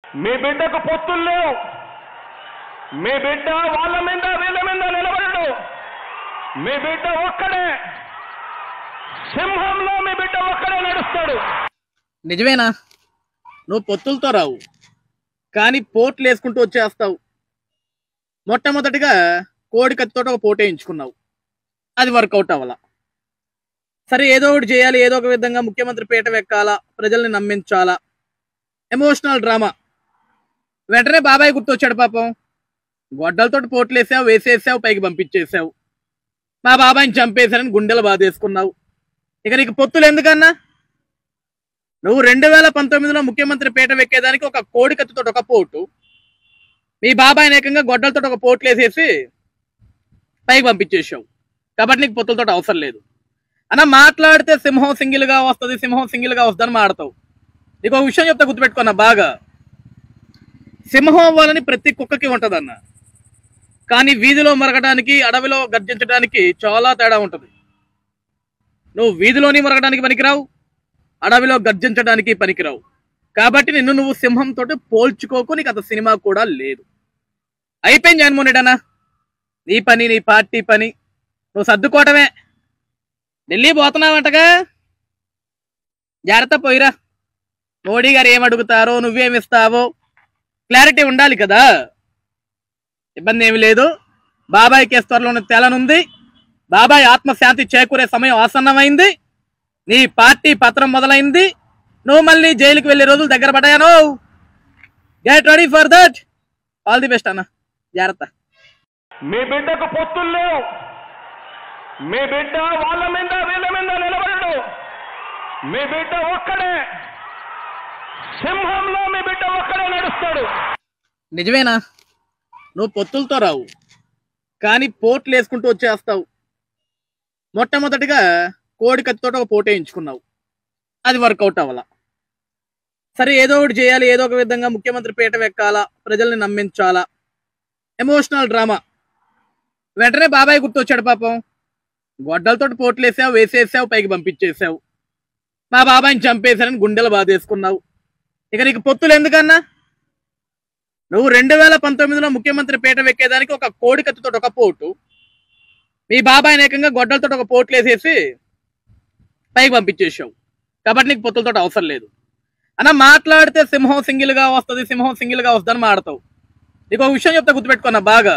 మీ బిడ్డకు పొత్తులు లేవు మీ బిడ్డ వాళ్ళ మీద వీళ్ళ మీద నిలబడడు మీ బిడ్డ ఒక్కడే సింహంలో మీ బిడ్డ ఒక్కడే నడుస్తాడు నిజమేనా నువ్వు పొత్తులతో రావు కానీ పోట్లు వేసుకుంటూ వచ్చేస్తావు మొట్టమొదటిగా కోడి కత్తితో ఒక పోటీ వేయించుకున్నావు అది వర్కౌట్ అవ్వాల సరే ఏదో ఒకటి చేయాలి ఏదో ఒక విధంగా ముఖ్యమంత్రి పీట ఎక్కాలా ప్రజల్ని నమ్మించాలా ఎమోషనల్ డ్రామా వెంటనే బాబాయ్ గుర్తొచ్చాడు పాపం గొడ్డలతోటి పోట్లు వేసావు వేసేసావు పైకి పంపించేసావు మా బాబాయిని చంపేశారని గుండెలు బాధేసుకున్నావు ఇక నీకు పొత్తులు ఎందుకన్నా నువ్వు రెండు వేల పంతొమ్మిదిలో ముఖ్యమంత్రి పీట ఎక్కేదానికి ఒక కోడి కత్తితో ఒక పోటు మీ బాబాయ్ ఏకంగా గొడ్డలతో ఒక పోట్లు వేసేసి పైకి పంపించేసావు కాబట్టి నీకు పొత్తులతో అవసరం లేదు అన్న మాట్లాడితే సింహం సింగిల్ గా వస్తుంది సింహం సింగిల్ గా వస్తుందని మాడతావు నీకు ఒక విషయం చెప్తా గుర్తుపెట్టుకున్నా బాగా సింహం అవ్వాలని ప్రతి కుక్కకి ఉంటదన్న కానీ వీధిలో మరగడానికి అడవిలో గర్జించడానికి చాలా తేడా ఉంటుంది నువ్వు వీధిలోని మరగడానికి పనికిరావు అడవిలో గర్జించడానికి పనికిరావు కాబట్టి నిన్ను నువ్వు సింహంతో పోల్చుకోకు నీకు అంత సినిమా కూడా లేదు అయిపోయింది జగన్మోహన్ రెడ్డి అన్న నీ పని నీ పార్టీ పని నువ్వు సర్దుకోవటమే ఢిల్లీ పోతున్నావంటగా జాగ్రత్త పోయిరా మోడీ గారు ఏం అడుగుతారో నువ్వేమిస్తావో క్లారిటీ ఉండాలి కదా ఇబ్బంది ఏమి లేదు బాబాయ్ కేసు త్వరలోనే తేలనుంది బాబాయ్ ఆత్మశాంతి చేకూరే సమయం ఆసన్నమైంది నీ పార్టీ పత్రం మొదలైంది నువ్వు మళ్ళీ జైలుకి వెళ్ళే రోజులు దగ్గర పడ్డాను get ready for that all the best అన్న జాగ్రత్త మీ బిడ్డకు పొత్తులు లేవు మీ బిడ్డ వాళ్ళ మీద వీళ్ళ మీద నిలబడడు మీ బిడ్డ ఒక్కడే సింహంలో మీ బిడ్డ ఒక్కడే నడుస్తాడు నిజమేనా నువ్వు పొత్తులతో రావు కానీ పోట్లు వేసుకుంటూ వచ్చేస్తావు మొట్టమొదటిగా కోడి కత్తితో ఒక పోటీ వేయించుకున్నావు అది వర్కౌట్ అవ్వాల సరే ఏదో ఒకటి చేయాలి ఏదో ఒక విధంగా ముఖ్యమంత్రి పీట ఎక్కాలా ప్రజల్ని నమ్మించాలా ఎమోషనల్ డ్రామా వెంటనే బాబాయ్ గుర్తొచ్చాడు పాపం గొడ్డలతోటి పోట్లు వేసావు వేసేసావు పైకి పంపించేసావు మా బాబాయిని చంపేశారని గుండెలు బాధేసుకున్నావు ఇక నీకు పొత్తులు ఎందుకన్నా నువ్వు రెండు వేల పంతొమ్మిదిలో ముఖ్యమంత్రి పీట ఎక్కేదానికి ఒక కోడి కత్తితో ఒక పోటు మీ బాబాయ్ ఏకంగా గొడ్డలతో ఒక పోట్లు వేసేసి పైకి పంపించేసావు కాబట్టి నీకు పొత్తులతో అవసరం లేదు అన్న మాట్లాడితే సింహం సింగిల్ గా వస్తుంది సింహం సింగిల్ గా వస్తుందని మాడతావు నీకు ఒక విషయం చెప్తా గుర్తుపెట్టుకున్నా బాగా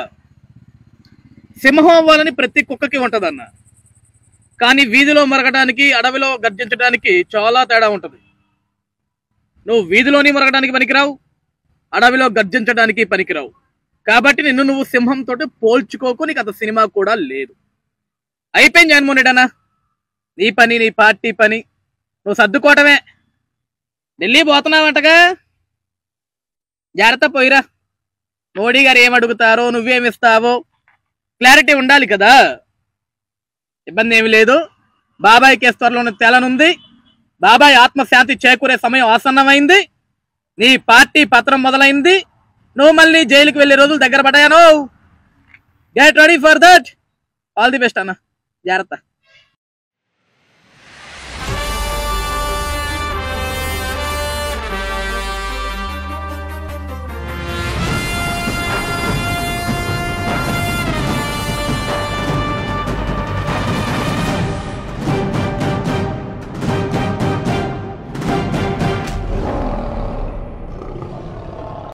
సింహం అవ్వాలని ప్రతి కుక్కకి ఉంటదన్న కానీ వీధిలో మరగడానికి అడవిలో గర్జించడానికి చాలా తేడా ఉంటుంది నువ్వు వీధిలోని మరగడానికి పనికిరావు అడవిలో గర్జించడానికి పనికిరావు కాబట్టి నిన్ను నువ్వు సింహంతో పోల్చుకోకు నీకు అంత సినిమా కూడా లేదు అయిపోయింది జగన్మోహన్ రెడ్డి అన్న నీ పని నీ పార్టీ పని నువ్వు సర్దుకోవటమే ఢిల్లీ పోతున్నావంటగా జాగ్రత్త పోయిరా మోడీ గారు ఏం అడుగుతారో నువ్వేమిస్తావో క్లారిటీ ఉండాలి కదా ఇబ్బంది ఏమి లేదు బాబాయ్ కేసు త్వరలోనే తేలనుంది బాబాయ్ ఆత్మశాంతి చేకూరే సమయం ఆసన్నమైంది నీ పార్టీ పత్రం మొదలైంది నువ్వు మళ్ళీ జైలుకి వెళ్ళే రోజులు దగ్గర పడ్డాను get ready for that all the best అన్న జాగ్రత్త